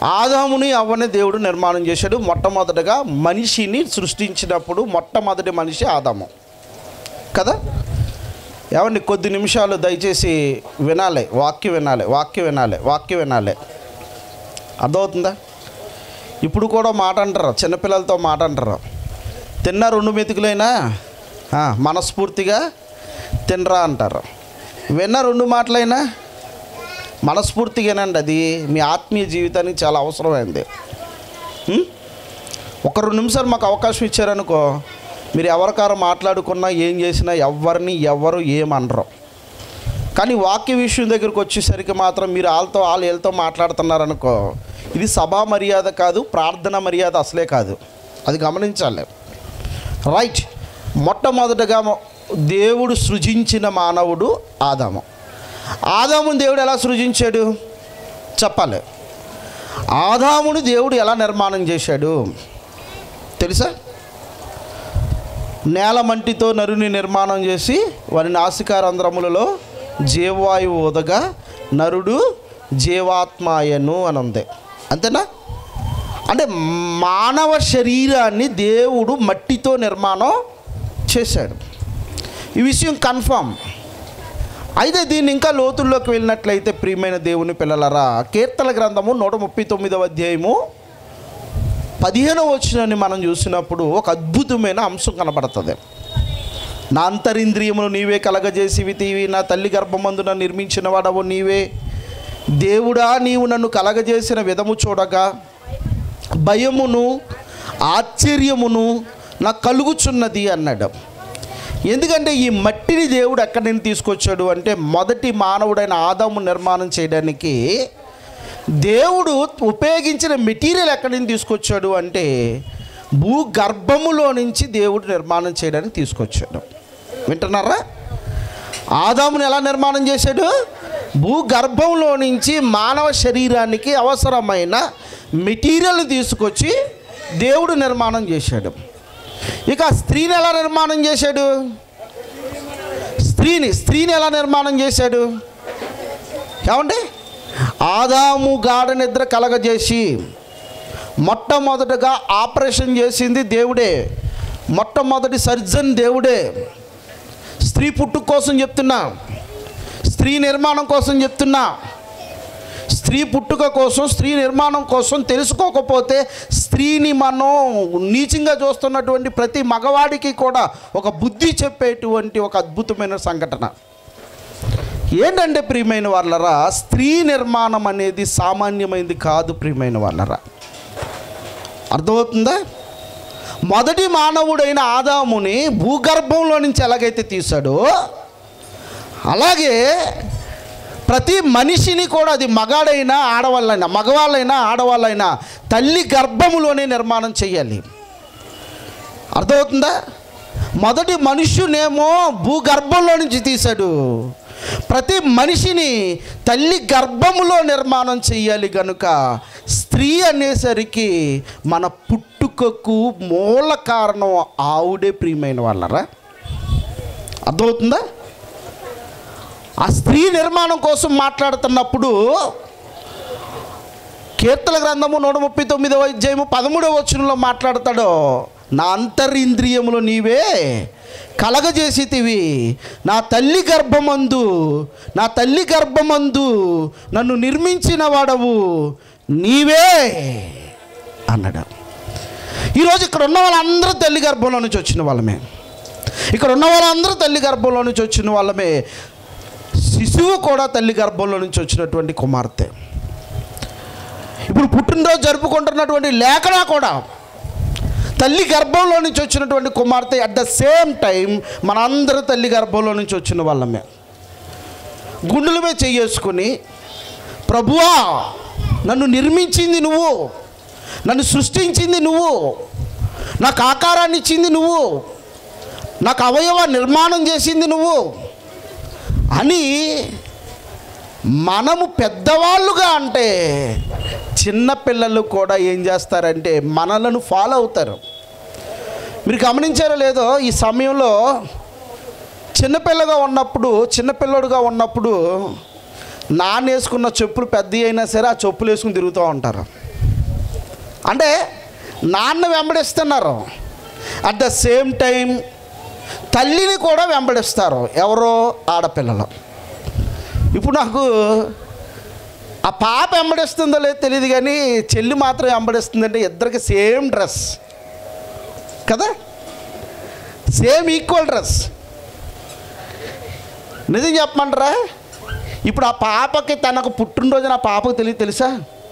ఆదాముని అవ్వని దేవుడు నిర్మాణం చేశాడు మొట్టమొదటగా మనిషిని సృష్టించినప్పుడు మొట్టమొదటి మనిషి ఆదాము కదా ఏమండి కొద్ది నిమిషాలు దయచేసి వినాలి వాక్యం వినాలి వాక్యం వినాలి వాక్యం వినాలి అర్థమవుతుందా ఇప్పుడు కూడా మాట అంటారు చిన్నపిల్లలతో మాట అంటారు తిన్న రెండు మెతుకులైనా ఆ, మనస్ఫూర్తిగా తినరా అంటారు విన్న రెండు మాటలైనా మనస్ఫూర్తిగానండి అది మీ ఆత్మీయ జీవితానికి చాలా అవసరమైంది ఉం? ఒక రెండు నిమిషాలు మాకు అవకాశం ఇచ్చారనుకో మీరు ఎవరికారు మాట్లాడుకున్నా ఏం చేసినా ఎవరిని ఎవరు ఏమనరు కానీ వాక్య విషయం దగ్గరికి వచ్చేసరికి మాత్రం మీరు వాళ్ళతో వాళ్ళు వీళ్ళతో మాట్లాడుతున్నారనుకో ఇది సభా మర్యాద కాదు ప్రార్థన మర్యాద అసలే కాదు అది గమనించాలి రైట్ మొట్టమొదటగా దేవుడు సృజించిన మానవుడు ఆదాము ఆదాముని దేవుడు ఎలా సృజించాడు చెప్పాలి ఆదాముని దేవుడు ఎలా నిర్మాణం చేశాడు తెలుసా నేల మంటితో నరుని నిర్మాణం చేసి వారి నాసికారంధ్రములలో జీవవాయువు ఉదగా నరుడు జీవాత్మాయను అని ఉంది అంతేనా అంటే మానవ శరీరాన్ని దేవుడు మట్టితో నిర్మాణం చేశాడు ఈ విషయం కన్ఫామ్ అయితే దీన్ని ఇంకా లోతుల్లోకి వెళ్ళినట్లయితే ప్రియమైన దేవుని పిల్లలరా కీర్తన గ్రంథము నూట ముప్పై తొమ్మిదవ అధ్యాయము పదిహేనవ వచ్చినని మనం చూసినప్పుడు ఒక అద్భుతమైన అంశం కనబడుతుంది నా అంతరింద్రియములు నీవే కలగజేసివి తీవి నా తల్లి గర్భమందున నిర్మించిన వాడవు నీవే దేవుడా నీవు నన్ను కలగజేసిన విధము చూడగా భయమును ఆశ్చర్యమును నాకు కలుగుచున్నది అన్నాడు ఎందుకంటే ఈ మట్టిని దేవుడు ఎక్కడి నుంచి తీసుకొచ్చాడు అంటే మొదటి మానవుడైన ఆదాము నిర్మాణం చేయడానికి దేవుడు ఉపయోగించిన మెటీరియల్ ఎక్కడి నుంచి తీసుకొచ్చాడు అంటే భూగర్భములో నుంచి దేవుడు నిర్మాణం చేయడానికి తీసుకొచ్చాడు వింటున్నారా ఆదాముని ఎలా నిర్మాణం చేశాడు భూగర్భంలో నుంచి మానవ శరీరానికి అవసరమైన మెటీరియల్ తీసుకొచ్చి దేవుడు నిర్మాణం చేశాడు ఇక స్త్రీని ఎలా నిర్మాణం చేశాడు స్త్రీని స్త్రీని ఎలా నిర్మాణం చేశాడు ఏమండి ఆదాము గాఢ నిద్ర కలగజేసి మొట్టమొదటగా ఆపరేషన్ చేసింది దేవుడే మొట్టమొదటి సర్జన్ దేవుడే స్త్రీ పుట్టుక కోసం చెప్తున్నా స్త్రీ నిర్మాణం కోసం చెప్తున్నా స్త్రీ పుట్టుక కోసం స్త్రీ నిర్మాణం కోసం తెలుసుకోకపోతే స్త్రీని మనం నీచంగా చూస్తున్నటువంటి ప్రతి మగవాడికి కూడా ఒక బుద్ధి చెప్పేటువంటి ఒక అద్భుతమైన సంఘటన ఏంటంటే ప్రియమైన వాళ్ళరా స్త్రీ నిర్మాణం అనేది సామాన్యమైనది కాదు ప్రియమైన వాళ్ళరా అర్థమవుతుందా మొదటి మానవుడైన ఆదాముని భూగర్భంలో నుంచి ఎలాగైతే తీశాడో అలాగే ప్రతి మనిషిని కూడా అది మగాడైనా ఆడవాళ్ళైనా మగవాళ్ళైనా ఆడవాళ్ళైనా తల్లి గర్భములోనే నిర్మాణం చేయాలి అర్థమవుతుందా మొదటి మనుష్యునేమో భూగర్భంలో నుంచి తీశాడు ప్రతి మనిషిని తల్లి గర్భములో నిర్మాణం చెయ్యాలి గనుక స్త్రీ అనేసరికి మన పుట్టుకకు మూల కారణం ఆవుడే ప్రియమైన వాళ్ళరా అర్థమవుతుందా ఆ స్త్రీ నిర్మాణం కోసం మాట్లాడుతున్నప్పుడు కీర్తన గ్రంథము నూట ముప్పై తొమ్మిదవ అధ్యాయము పదమూడవ వచనంలో మాట్లాడతాడు నా అంతరింద్రియములు నీవే కలగజేసితివి నా తల్లి గర్భమందు నా తల్లి గర్భమందు నన్ను నిర్మించిన వాడవు నీవే అన్నాడు ఈరోజు ఇక్కడ ఉన్న వాళ్ళందరూ తల్లి గర్భంలో నుంచి వచ్చిన వాళ్ళమే ఇక్కడ ఉన్న వాళ్ళందరూ తల్లి గర్భంలో నుంచి వచ్చిన వాళ్ళమే శిశువు కూడా తల్లి గర్భంలో నుంచి వచ్చినటువంటి కుమార్తె ఇప్పుడు పుట్టినరోజు జరుపుకుంటున్నటువంటి లేఖన కూడా తల్లి గర్భంలో నుంచి వచ్చినటువంటి కుమార్తె అట్ ద సేమ్ టైం మనందరూ తల్లి గర్భంలో నుంచి వచ్చిన వాళ్ళమే గుండెల మీద చెయ్యేసుకుని ప్రభువా నన్ను నిర్మించింది నువ్వు నన్ను సృష్టించింది నువ్వు నాకు ఆకారాన్ని ఇచ్చింది నువ్వు నాకు అవయవ నిర్మాణం చేసింది నువ్వు అని మనము పెద్దవాళ్ళుగా అంటే చిన్నపిల్లలు కూడా ఏం చేస్తారంటే మనలను ఫాలో అవుతారు మీరు గమనించారో లేదో ఈ సమయంలో చిన్నపిల్లగా ఉన్నప్పుడు చిన్నపిల్లడుగా ఉన్నప్పుడు నాన్న వేసుకున్న చెప్పులు పెద్ద అయినా సరే ఆ చెప్పులు వేసుకుని తిరుగుతూ ఉంటారు అంటే నాన్న వెంబడిస్తున్నారు అట్ ద సేమ్ టైం తల్లిని కూడా వెంబడిస్తారు ఎవరో ఆడపిల్లలు ఇప్పుడు నాకు ఆ పాప వెంబడిస్తుందో లేదో తెలియదు కానీ చెల్లి మాత్రం వెంబడిస్తుందంటే ఇద్దరికి సేమ్ డ్రెస్ కదా సేమ్ ఈక్వల్ డ్రెస్ నిజం చెప్పమంటారా ఇప్పుడు ఆ పాపకి తనకు పుట్టినరోజు నా పాపకు తెలియదు తెలుసా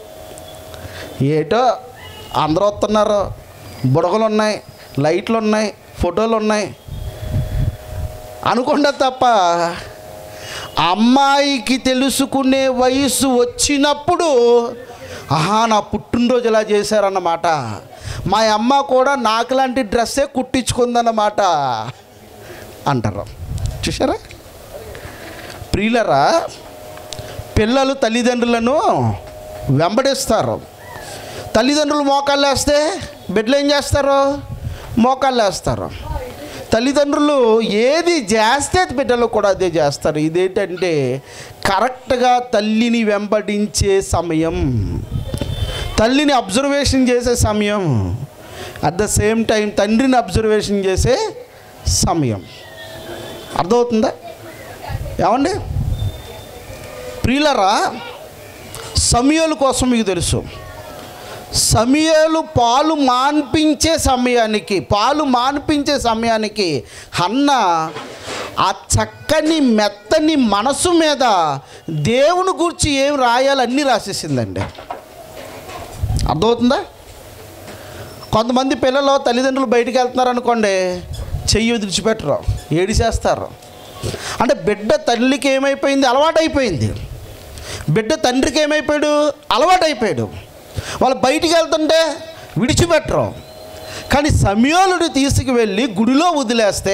ఏటో అందరూ వస్తున్నారు బుడగలు ఉన్నాయి లైట్లు ఉన్నాయి ఫోటోలు ఉన్నాయి అనుకుంటా తప్ప అమ్మాయికి తెలుసుకునే వయసు వచ్చినప్పుడు ఆహా నా పుట్టినరోజు ఇలా చేశారన్నమాట మా అమ్మ కూడా నాకు లాంటి డ్రెస్సే కుట్టించుకుందన్నమాట అంటారు చూసారా ప్రియులరా పిల్లలు తల్లిదండ్రులను వెంబడిస్తారు తల్లిదండ్రులు మోకాళ్ళు వేస్తే బిడ్డలు ఏం చేస్తారు మోకాళ్ళు వేస్తారు తల్లిదండ్రులు ఏది చేస్తే బిడ్డలు కూడా అదే చేస్తారు ఇదేంటంటే కరెక్ట్గా తల్లిని వెంబడించే సమయం తల్లిని అబ్జర్వేషన్ చేసే సమయం అట్ ద సేమ్ టైం తండ్రిని అబ్జర్వేషన్ చేసే సమయం అర్థమవుతుందా ఏమండి ప్రియులరా సమయాల కోసం మీకు తెలుసు సమయాలు పాలు మాన్పించే సమయానికి పాలు మాన్పించే సమయానికి అన్న ఆ చక్కని మెత్తని మనసు మీద దేవుని గురించి ఏం రాయాలి అన్నీ రాసేసిందండి అర్థమవుతుందా కొంతమంది పిల్లలు తల్లిదండ్రులు బయటికి వెళ్తున్నారు అనుకోండి చెయ్యి విడిచిపెట్టరు ఏడిసేస్తారు అంటే బిడ్డ తల్లికి ఏమైపోయింది అలవాటైపోయింది బిడ్డ తండ్రికి ఏమైపోయాడు అలవాటైపోయాడు వాళ్ళు బయటికి వెళ్తుంటే విడిచిపెట్టరు కానీ సమయాలుడు తీసుకువెళ్ళి గుడిలో వదిలేస్తే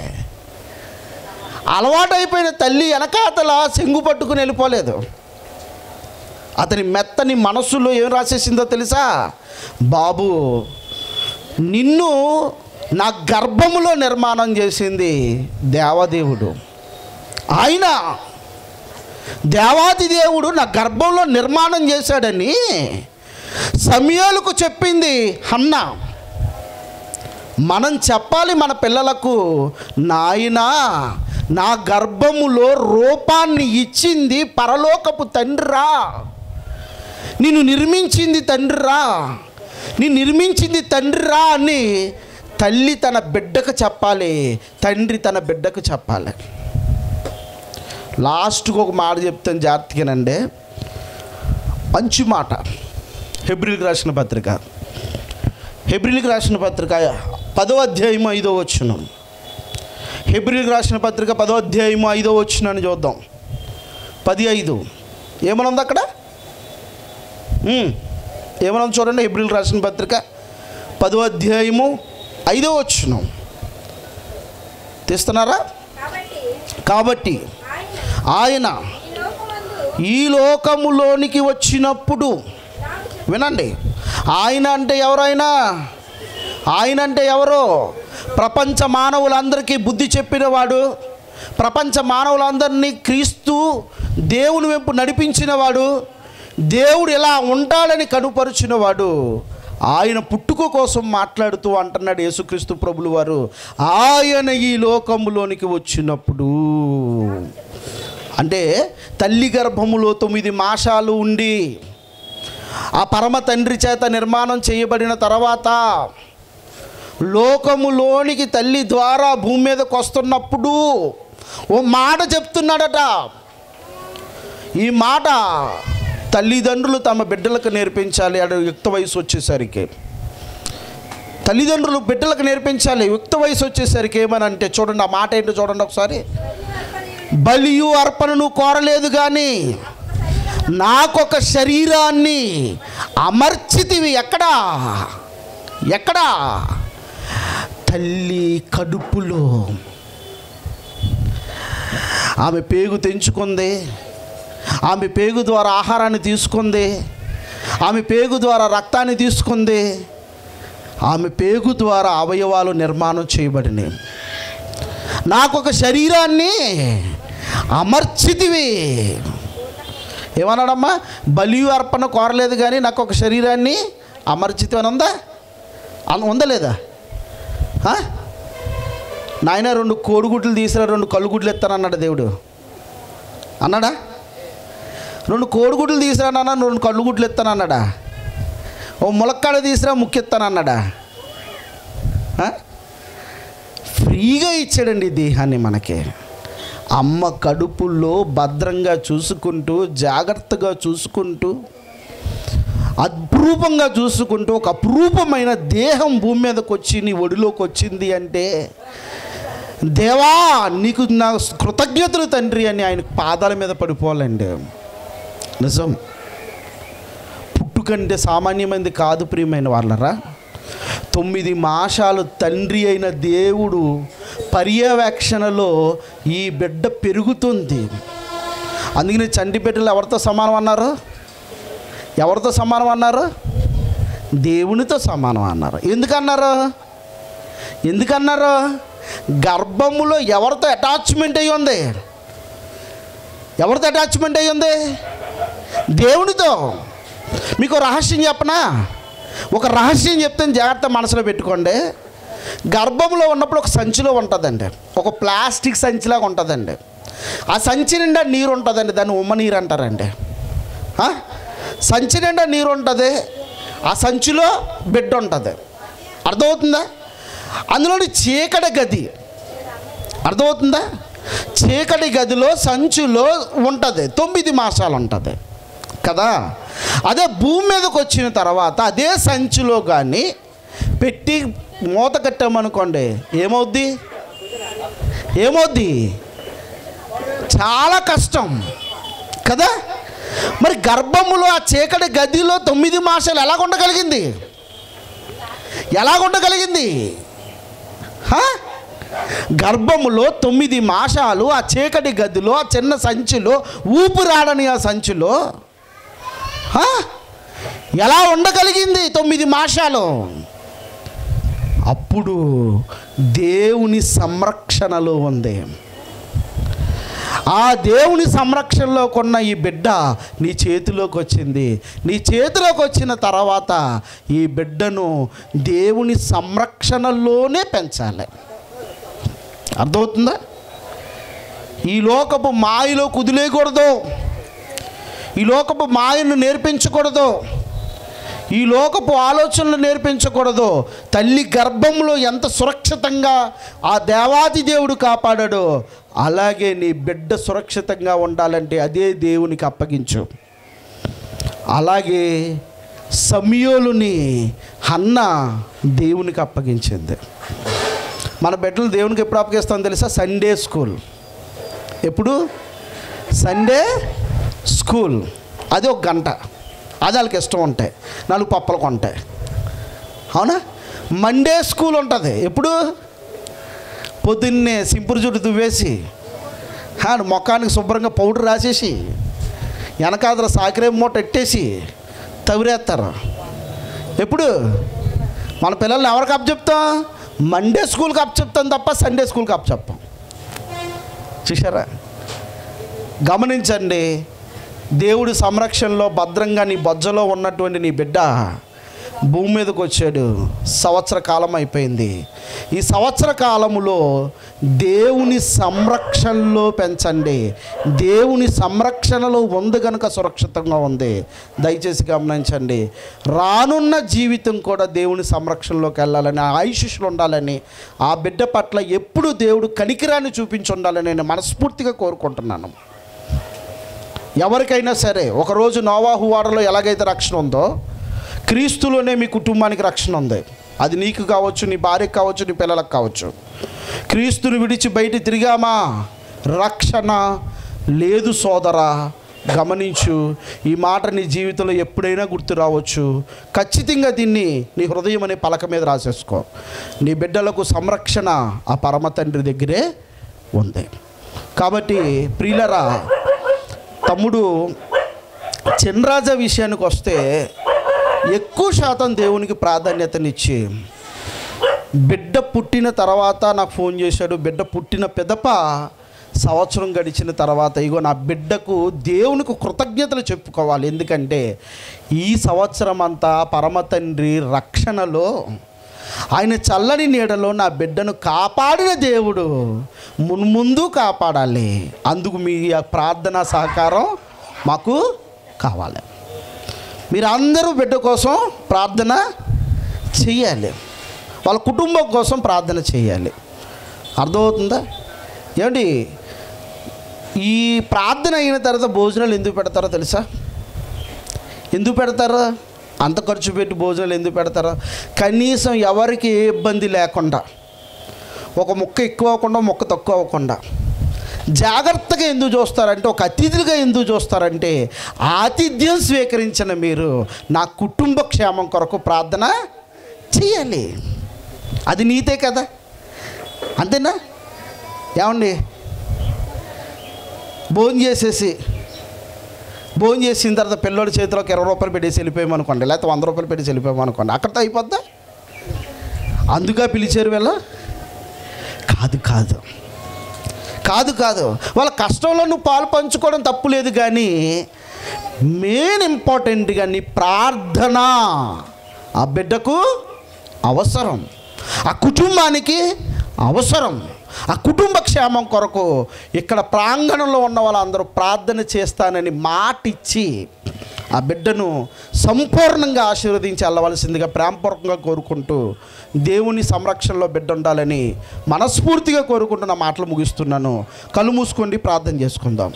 అలవాటైపోయిన తల్లి వెనకాతల చెంగు పట్టుకుని వెళ్ళిపోలేదు అతని మెత్తని మనసులో ఏం రాసేసిందో తెలుసా బాబు నిన్ను నా గర్భములో నిర్మాణం చేసింది దేవదేవుడు ఆయన దేవాది దేవుడు నా గర్భంలో నిర్మాణం చేశాడని సమయాలకు చెప్పింది హన్న మనం చెప్పాలి మన పిల్లలకు నాయనా నా గర్భములో రూపాన్ని ఇచ్చింది పరలోకపు తండ్రిరా నిన్ను నిర్మించింది తండ్రిరా నీ నిర్మించింది తండ్రిరా అని తల్లి తన బిడ్డకు చెప్పాలి తండ్రి తన బిడ్డకు చెప్పాలి లాస్ట్కి ఒక మాట చెప్తాను జాగ్రత్తగానండి మంచి మాట హెబ్రిల్కి రాసిన పత్రిక హెబ్రిల్కి రాసిన పత్రిక పదో అధ్యాయం ఐదో వచ్చును హెబ్రిల్కి రాసిన పత్రిక పదో అధ్యాయం ఐదో వచ్చును అని చూద్దాం పది ఐదు ఏమనుంది అక్కడ ఉమ్, ఏమనుంది చూడండి హెబ్రిల్ రాసిన పత్రిక పదో అధ్యాయము ఐదో వచ్చును తీస్తున్నారా కాబట్టి కాబట్టి ఆయన ఆయన ఈ లోకమందు ఈ లోకములోనికి వచ్చినప్పుడు నాకు చెప్పు వినండి ఆయన అంటే ఎవరైనా ఆయన అంటే ఎవరు ప్రపంచ మానవులందరికీ బుద్ధి చెప్పినవాడు ప్రపంచ మానవులందరినీ క్రీస్తు దేవుని వైపు నడిపించినవాడు దేవుడు ఎలా ఉంటాడని కనుపరుచినవాడు ఆయన పుట్టుక కోసం మాట్లాడుతూ అంటున్నాడు యేసుక్రీస్తు ప్రభులు వారు ఆయన ఈ లోకములోనికి వచ్చినప్పుడు అంటే తల్లి గర్భములో తొమ్మిది మాసాలు ఉండి ఆ పరమ తండ్రి చేత నిర్మాణం చేయబడిన తర్వాత లోకములోనికి తల్లి ద్వారా భూమి మీదకి వస్తున్నప్పుడు ఓ మాట చెప్తున్నాడట ఈ మాట తల్లిదండ్రులు తమ బిడ్డలకు నేర్పించాలి అడు యుక్త వయసు వచ్చేసరికి తల్లిదండ్రులు బిడ్డలకు నేర్పించాలి యుక్త వయసు వచ్చేసరికి ఏమని అంటే చూడండి ఆ మాట ఏంటో చూడండి ఒకసారి బలియు అర్పణను కోరలేదు కానీ నాకొక శరీరాన్ని అమర్చితివి ఎక్కడా ఎక్కడా తల్లి కడుపులో ఆమె పేగు తెంచుకుంది ఆమె పేగు ద్వారా ఆహారాన్ని తీసుకుంది ఆమె పేగు ద్వారా రక్తాన్ని తీసుకుంది ఆమె పేగు ద్వారా అవయవాలు నిర్మాణం చేయబడినాయి నాకు ఒక శరీరాన్ని అమర్చితివి ఏమన్నాడమ్మా బలి అర్పణ కోరలేదు కానీ నాకు ఒక శరీరాన్ని అమర్చితం అని ఉందా అన్- ఉందా లేదా ఆ? నాయన రెండు కోడిగుడ్లు తీసిరా రెండు కళ్ళుగుడ్లు ఎత్తానన్నాడు దేవుడు అన్నాడా రెండు కోడిగుడ్లు తీసిరా నాన్న రెండు కళ్ళుగుడ్లు ఎత్తానన్నాడా ఓ ములక్కాడ తీసిరా ముక్కెత్తానన్నాడా ఆ? ఫ్రీగా ఇచ్చాడండి ఈ దేహాన్ని మనకి అమ్మ కడుపుల్లో భద్రంగా చూసుకుంటూ జాగ్రత్తగా చూసుకుంటూ అద్రూపంగా చూసుకుంటూ ఒక అపురూపమైన దేహం భూమి మీదకి వచ్చి నీ ఒడిలోకి వచ్చింది అంటే దేవా నీకు నా కృతజ్ఞతలు తండ్రి అని ఆయన పాదాల మీద పడిపోవాలండి నిజం పుట్టుకంటే సామాన్యమైనది కాదు ప్రియమైన వాళ్ళరా తొమ్మిది మాసాలు తండ్రి అయిన దేవుడు పర్యవేక్షణలో ఈ బిడ్డ పెరుగుతుంది అందుకని చంటి బిడ్డలు ఎవరితో సమానం అన్నారు ఎవరితో సమానం అన్నారు దేవునితో సమానం అన్నారు ఎందుకన్నారు ఎందుకన్నారు గర్భములో ఎవరితో అటాచ్మెంట్ అయ్యి ఉంది ఎవరితో అటాచ్మెంట్ అయ్యి ఉంది దేవునితో మీకు రహస్యం చెప్పనా ఒక రహస్యం చెప్తే జాగ్రత్త మనసులో పెట్టుకోండి గర్భంలో ఉన్నప్పుడు ఒక సంచిలో ఉంటుందండి ఒక ప్లాస్టిక్ సంచిలాగా ఉంటుందండి ఆ సంచి నిండా నీరు ఉంటుందండి దాన్ని ఉమ్మ నీరు అంటారండి ఆ? సంచి నిండా నీరు ఉంటుంది ఆ సంచిలో బిడ్డ ఉంటుంది అర్థమవుతుందా అందులోని చీకటి గది అర్థమవుతుందా చీకటి గదిలో సంచులో ఉంటుంది తొమ్మిది మాసాలు ఉంటుంది కదా అదే భూమి మీదకి వచ్చిన తర్వాత అదే సంచిలో కానీ పెట్టి మూత కట్టామనుకోండి ఏమవుద్ది ఏమవుద్ది చాలా కష్టం కదా మరి గర్భములో ఆ చీకటి గదిలో తొమ్మిది మాసాలు ఎలా ఉండగలిగింది ఎలా ఉండగలిగింది హా? గర్భములో తొమ్మిది మాసాలు ఆ చీకటి గదిలో ఆ చిన్న సంచిలో ఊపిరాడని ఆ సంచిలో హా? ఎలా ఉండగలిగింది తొమ్మిది మాసాలు అప్పుడు దేవుని సంరక్షణలో ఉంది ఆ దేవుని సంరక్షణలో కొన్న ఈ బిడ్డ నీ చేతిలోకి వచ్చింది నీ చేతిలోకి వచ్చిన తర్వాత ఈ బిడ్డను దేవుని సంరక్షణలోనే పెంచాలి అర్థమవుతుందా ఈ లోకపు మాయలో కుదిలేయకూడదు ఈ లోకపు మాయను నేర్పించకూడదు ఈ లోకపు ఆలోచనలు నేర్పించకూడదు తల్లి గర్భంలో ఎంత సురక్షితంగా ఆ దేవాది దేవుడు కాపాడాడో అలాగే నీ బిడ్డ సురక్షితంగా ఉండాలంటే అదే దేవునికి అప్పగించు అలాగే సమయోలుని హన్న దేవునికి అప్పగించింది మన బిడ్డలు దేవునికి ఎప్పుడు అప్పగిస్తాం తెలుసా సండే స్కూల్ ఎప్పుడు సండే స్కూల్ అది ఒక గంట అది వాళ్ళకి ఇష్టం ఉంటాయి నాలుగు పప్పలు కొంటాయి అవునా మండే స్కూల్ ఉంటుంది ఎప్పుడు పొద్దున్నే సింపురు జుట్టు దువ్వేసి హా, మొఖానికి శుభ్రంగా పౌడర్ రాసేసి వెనకాదర సాకిరే మూట ఎట్టేసి తవిరేస్తారు ఎప్పుడు మన పిల్లల్ని ఎవరికి అప్పచెప్తాం మండే స్కూల్కి అప్పచెప్తాం తప్ప సండే స్కూల్కి అప్పచెప్పాం చూసారా గమనించండి దేవుడి సంరక్షణలో భద్రంగా నీ బొజ్జలో ఉన్నటువంటి నీ బిడ్డ భూమి మీదకి వచ్చాడు సంవత్సర కాలం అయిపోయింది ఈ సంవత్సర కాలములో దేవుని సంరక్షణలో పెంచండి దేవుని సంరక్షణలో ఉంది కనుక సురక్షితంగా ఉంది దయచేసి గమనించండి రానున్న జీవితం కూడా దేవుని సంరక్షణలోకి వెళ్ళాలని ఆయుష్లు ఉండాలని ఆ బిడ్డ పట్ల ఎప్పుడు దేవుడు కనికిరాన్ని చూపించి ఉండాలని నేను మనస్ఫూర్తిగా కోరుకుంటున్నాను ఎవరికైనా సరే ఒకరోజు నోవాహు వాడలో ఎలాగైతే రక్షణ ఉందో క్రీస్తులోనే మీ కుటుంబానికి రక్షణ ఉంది అది నీకు కావచ్చు నీ భార్యకు కావచ్చు నీ పిల్లలకు కావచ్చు క్రీస్తుని విడిచి బయట తిరిగామా రక్షణ లేదు సోదరా గమనించు ఈ మాట నీ జీవితంలో ఎప్పుడైనా గుర్తు రావచ్చు ఖచ్చితంగా దీన్ని నీ హృదయం అనే పలక మీద రాసేసుకో నీ బిడ్డలకు సంరక్షణ ఆ పరమ తండ్రి దగ్గరే ఉంది కాబట్టి ప్రియులరా తమ్ముడు చిన్రాజా విషయానికి వస్తే ఎక్కువ శాతం దేవునికి ప్రాధాన్యతనిచ్చి బిడ్డ పుట్టిన తర్వాత నాకు ఫోన్ చేశాడు బిడ్డ పుట్టిన పెదప సంవత్సరం గడిచిన తర్వాత ఇగో నా బిడ్డకు దేవునికి కృతజ్ఞతలు చెప్పుకోవాలి ఎందుకంటే ఈ సంవత్సరం అంతా పరమ తండ్రి రక్షణలో ఆయన చల్లని నీడలో నా బిడ్డను కాపాడిన దేవుడు మున్ముందు కాపాడాలి అందుకు మీ ప్రార్థనా సహకారం మాకు కావాలి మీరు అందరూ బిడ్డ కోసం ప్రార్థన చెయ్యాలి వాళ్ళ కుటుంబం కోసం ప్రార్థన చేయాలి అర్థమవుతుందా ఏమండి ఈ ప్రార్థన అయిన తర్వాత భోజనాలు ఎందుకు పెడతారో తెలుసా ఎందుకు పెడతారు అంత ఖర్చు పెట్టి భోజనాలు ఎందుకు పెడతారు కనీసం ఎవరికి ఏ ఇబ్బంది లేకుండా ఒక ముక్క ఎక్కువ అవ్వకుండా ముక్క తక్కువ అవ్వకుండా జాగ్రత్తగా ఎందుకు చూస్తారంటే ఒక అతిథులుగా ఎందుకు చూస్తారంటే ఆతిథ్యం స్వీకరించిన మీరు నా కుటుంబ క్షేమం కొరకు ప్రార్థన చేయాలి అది నీతే కదా అంతేనా ఏమండి భోజనం చేసేసి భోజనం చేసిన తర్వాత పిల్లోడి చేతిలోకి ఇరవై రూపాయలు పెట్టేసి వెళ్ళిపోయామనుకోండి లేకపోతే వంద రూపాయలు పెట్టేసి వెళ్ళిపోయామనుకోండి అక్కడితో అయిపోద్దా అందుగా పిలిచారు వీళ్ళ కాదు కాదు కాదు కాదు వాళ్ళ కష్టంలో నువ్వు పాలు పంచుకోవడం తప్పు లేదు కానీ మెయిన్ ఇంపార్టెంట్గా నీ ప్రార్థన ఆ బిడ్డకు అవసరం ఆ కుటుంబానికి అవసరం ఆ కుటుంబ క్షేమం కొరకు ఇక్కడ ప్రాంగణంలో ఉన్న వాళ్ళందరూ ప్రార్థన చేస్తానని మాట ఇచ్చి ఆ బిడ్డను సంపూర్ణంగా ఆశీర్వదించి వెళ్ళవలసిందిగా ప్రేమపూర్వకంగా కోరుకుంటూ దేవుని సంరక్షణలో బిడ్డ ఉండాలని మనస్ఫూర్తిగా కోరుకుంటున్న మాటలు ముగిస్తున్నాను కళ్ళు మూసుకోండి ప్రార్థన చేసుకుందాం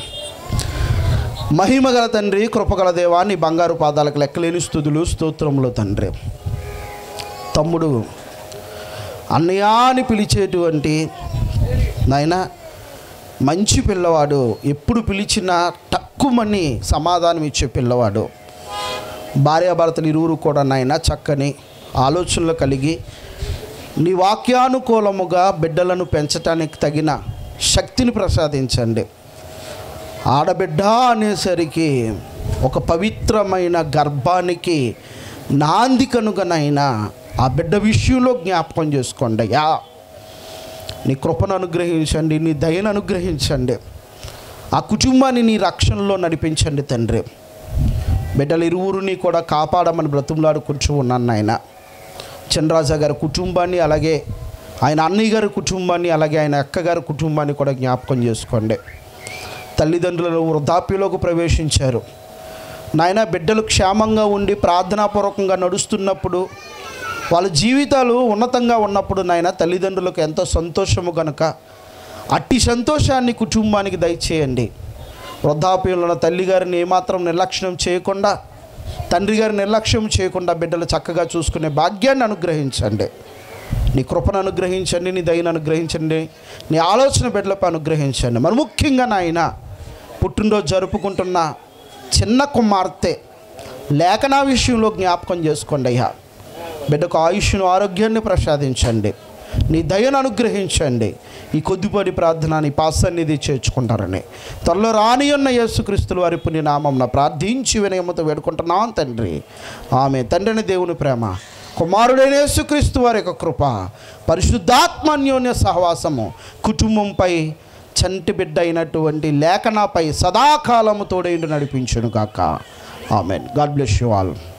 మహిమగల తండ్రి కృపగల దేవా నీ బంగారు పాదాలకు లెక్కలేని స్థుతులు స్తోత్రములు తండ్రి తమ్ముడు అన్నయ్య అని పిలిచేటువంటి నాయన మంచి పిల్లవాడు ఎప్పుడు పిలిచినా తక్కువని సమాధానం ఇచ్చే పిల్లవాడు భార్యాభర్తలు ఇరువురు కూడా నాయన చక్కని ఆలోచనలు కలిగి నీ వాక్యానుకూలముగా బిడ్డలను పెంచటానికి తగిన శక్తిని ప్రసాదించండి ఆడబిడ్డ అనేసరికి ఒక పవిత్రమైన గర్భానికి నాంది కనుగనైనా ఆ బిడ్డ విషయంలో జ్ఞాపకం చేసుకోండి అయ్యా నీ కృపను అనుగ్రహించండి నీ దయను అనుగ్రహించండి ఆ కుటుంబాన్ని నీ రక్షణలో నడిపించండి తండ్రి బిడ్డలు ఇరువురిని కూడా కాపాడమని బ్రతుములాడుకుంటూ ఉన్నాను నాయన చంద్రరాజా గారి కుటుంబాన్ని అలాగే ఆయన అన్నయ్య గారి కుటుంబాన్ని అలాగే ఆయన అక్కగారి కుటుంబాన్ని కూడా జ్ఞాపకం చేసుకోండి తల్లిదండ్రులను వృద్ధాప్యలోకి ప్రవేశించారు నాయన బిడ్డలు క్షేమంగా ఉండి ప్రార్థనాపూర్వకంగా నడుస్తున్నప్పుడు వాళ్ళ జీవితాలు ఉన్నతంగా ఉన్నప్పుడు నాయన తల్లిదండ్రులకు ఎంతో సంతోషము కనుక అట్టి సంతోషాన్ని కుటుంబానికి దయచేయండి వృద్ధాప్యంలో ఉన్న తల్లిగారిని ఏమాత్రం నిర్లక్ష్యం చేయకుండా తండ్రి గారి నిర్లక్ష్యం చేయకుండా బిడ్డలు చక్కగా చూసుకునే భాగ్యాన్ని అనుగ్రహించండి నీ కృపను అనుగ్రహించండి నీ దయను అనుగ్రహించండి నీ ఆలోచన బిడ్డలపై అనుగ్రహించండి మరి ముఖ్యంగా నాయన పుట్టినరోజు జరుపుకుంటున్న చిన్న కుమార్తె లేఖనా విషయంలో జ్ఞాపకం చేసుకోండి అయ్యా బిడ్డకు ఆయుష్ను ఆరోగ్యాన్ని ప్రసాదించండి నీ దయను అనుగ్రహించండి ఈ కొద్దిపాటి ప్రార్థన నీ పాసన్నిధి చేర్చుకుంటారని త్వరలో రాని ఉన్న యేసుక్రీస్తులు వారి పుణ్య నామం ప్రార్థించి వినయమతో వేడుకుంటున్నాం తండ్రి ఆమె తండ్రిని దేవుని ప్రేమ కుమారుడైన యేసుక్రీస్తు వారి యొక్క కృప పరిశుద్ధాత్మన్యోన్య సహవాసము కుటుంబంపై చంటి బిడ్డ అయినటువంటి లేఖనాపై సదాకాలము తోడైండు నడిపించును గాక amen God bless you all